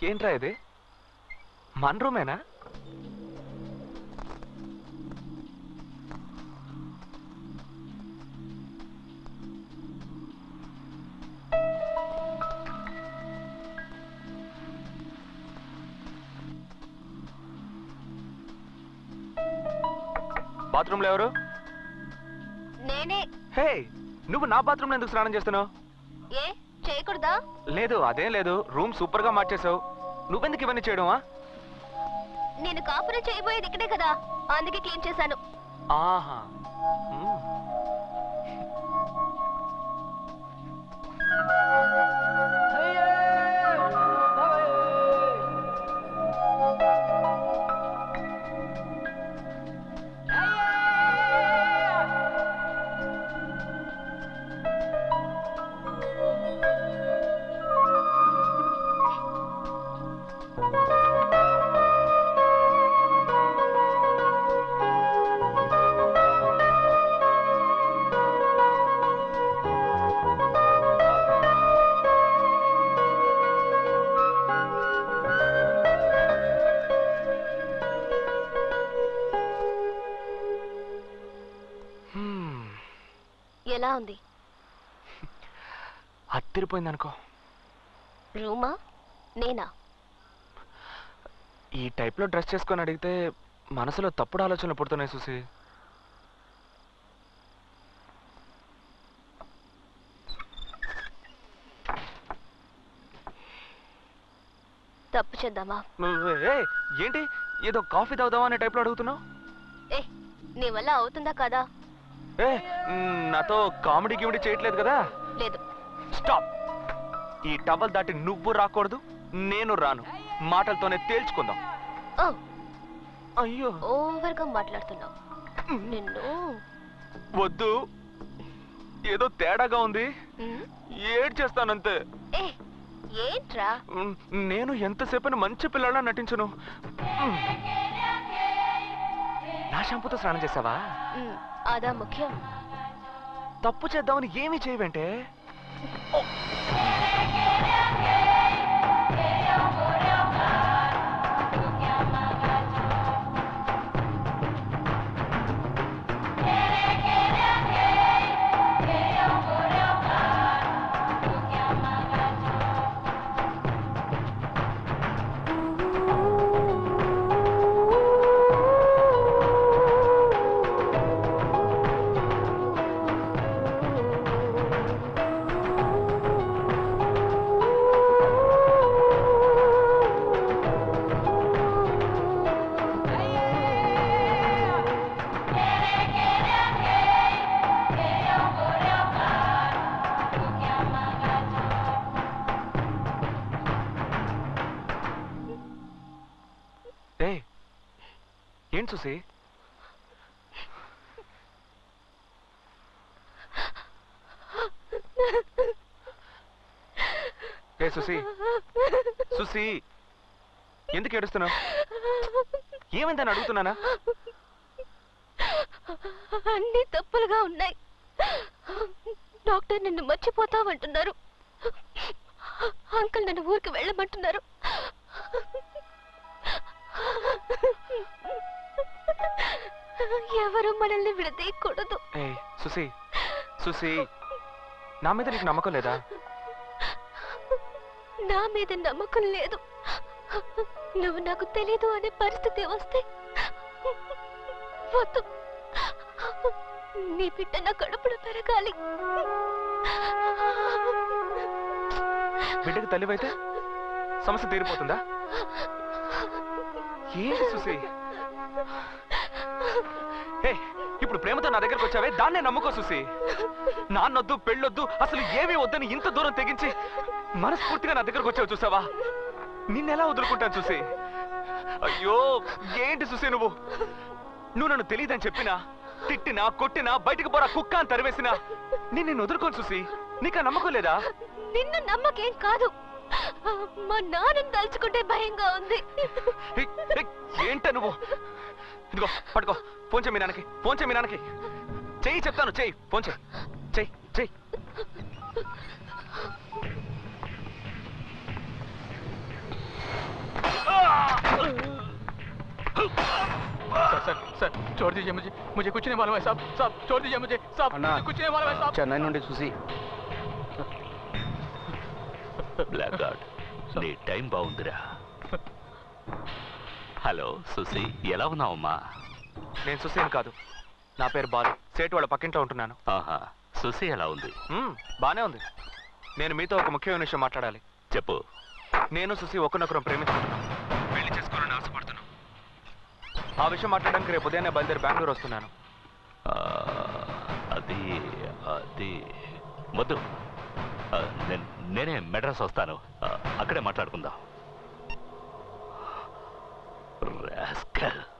ఏంట్రా ఇది మన రూమేనా బాత్రూంలో ఎవరు నేనే హే నువ్వు నా బాత్రూంలో ఎందుకు స్నానం చేస్తున్నావు ఏ చేయకూడదా లేదు అదేం లేదు రూమ్ సూపర్ గా మార్చేసావు నువ్వెందుకు ఇవన్నీ చేయడమా నేను కాపురం చేయబోయేది ఇక్కడే కదా అందుకే క్లీన్ చేశాను ఆహా మ్మ్. హ్మ్. ఎలా ఉంది అత్తిరిపోయింది అనుకో రూమా నేనా ఈ టైప్లో డ్రెస్ చేసుకొని అడిగితే మనసులో తప్పుడు ఆలోచనలు పుడుతున్నాయి చూసి తప్పు చేద్దామా ఏయ్, ఏంటి ఏదో కాఫీ తాగుదామా అనే టైప్లో అడుగుతున్నావు ఏ నీ వల్ల అవుతుందా కదా ఏ మ్, నాతో కామెడీ గిమిడీ చేయట్లేదు కదా లేదు స్టాప్ ఈ టవల్ దాటి నువ్వు రాకూడదు నేను రాను మాటలతోనే తేల్చుకుందాం ఓ అయ్యో ఓవర్గా మాట్లాడుతున్నావు నిన్ను వద్దు ఏదో తేడాగా ఉంది ఉమ్, ఏడ్ చేస్తానంతే ఏ ఏంట్రా మ్, నేను ఎంతసేపు మంచి పిల్లలా నటించను మ్. నా షాంపూతో స్నానం చేసావా ఉమ్, అదా ముఖ్యం తప్పు చేద్దామని ఏమీ చేయవంటే ఏ ఏం చూసి ఏ సుసి సుసి ఎందుకు ఏడుస్తున్నావు ఏమైందని అడుగుతున్నానా అన్ని తప్పులుగా ఉన్నాయి డాక్టర్ నిన్ను మర్చిపోతావంటున్నారు అంకుల్ నన్ను ఊరికి వెళ్ళమంటున్నారు ఎవరు మనల్ని విడదీయకూడదు ఏ సుసి సుసి నా మీద నీకు నమ్మకం లేదా నా మీద నమ్మకం లేదు నువ్వు నాకు తెలీదు అనే పరిస్థితి వస్తే వద్దు నీ బిడ్డ నా కడుపులో పెరగాలి బిడ్డకి తల్లివైతే సమస్య తీరిపోతుందా ఏంటి సుసి ఏ ఇప్పుడు ప్రేమతో నా దగ్గరకు వచ్చావే దాన్నే నమ్ముకో సుసి నాన్నొద్దు పెళ్ళొద్దు అసలు ఏమీ వద్దని ఇంత దూరం తెగించి మనస్ఫూర్తిగా నా దగ్గరకు వచ్చావు చూసావా నిన్నెలా వదులుకుంటాను చూసి అయ్యో ఏంటి చూసి నువ్వు నువ్వు నన్ను తెలియదని చెప్పినా తిట్టినా కొట్టినా బయటికి పోరా కుక్క అని తరివేసినా నేను నిన్ను వదులుకోను చూసి నీకు ఆ నమ్మకం లేదా నిన్ను నమ్మకేం కాదు మా నాన్నని తలుచుకుంటే భయంగా ఉంది ఏయ్, ఏయ్, ఏంట నువ్వు ఇదిగో పట్టుకో ఫోన్ చేయి మీ నాన్నకి ఫోన్ చేయి మీ నాన్నకి చెయ్యి చెప్తాను చెయ్యి ఫోన్ చేయి చెయ్యి చెయ్యి सर सर सर छोड़ दीजिए मुझे मुझे कुछ नहीं मालूम है साहब साहब छोड़ दीजिए मुझे साहब अन्ना। मुझे कुछ नहीं मालूम है साहब చెన్నై నుండి చూసి బ్లాక్ గార్డ్ నీ టైం బాగుందిరా హలో సుసి ఎలా ఉన్నావమ్మా నేను సుసేన్ కాదు నా పేరు బాలు సేటు వాళ్ళ పక్కింట్లో ఉంటున్నాను ఆహా సుసి ఎలా ఉంది మ్మ్, బానే ఉంది నేను మీతో ఒక ముఖ్యమైన విషయం మాట్లాడాలి చెప్పు నేను సుసి ఒకరినొకరం ప్రేమించుకుంటున్నాం పెళ్లి చేసుకోవాలని ఆశపడుతున్నాం ఆ విషయం మాట్లాడడానికి రేపు ఉదయాన్నే బయలుదేరి బెంగళూరు వస్తున్నాను ఆ, అది అది వద్దు ఆ, నేను- నేనే మెడ్రాస్ వస్తాను ఆ, అక్కడే మాట్లాడుకుందాం రాస్కల్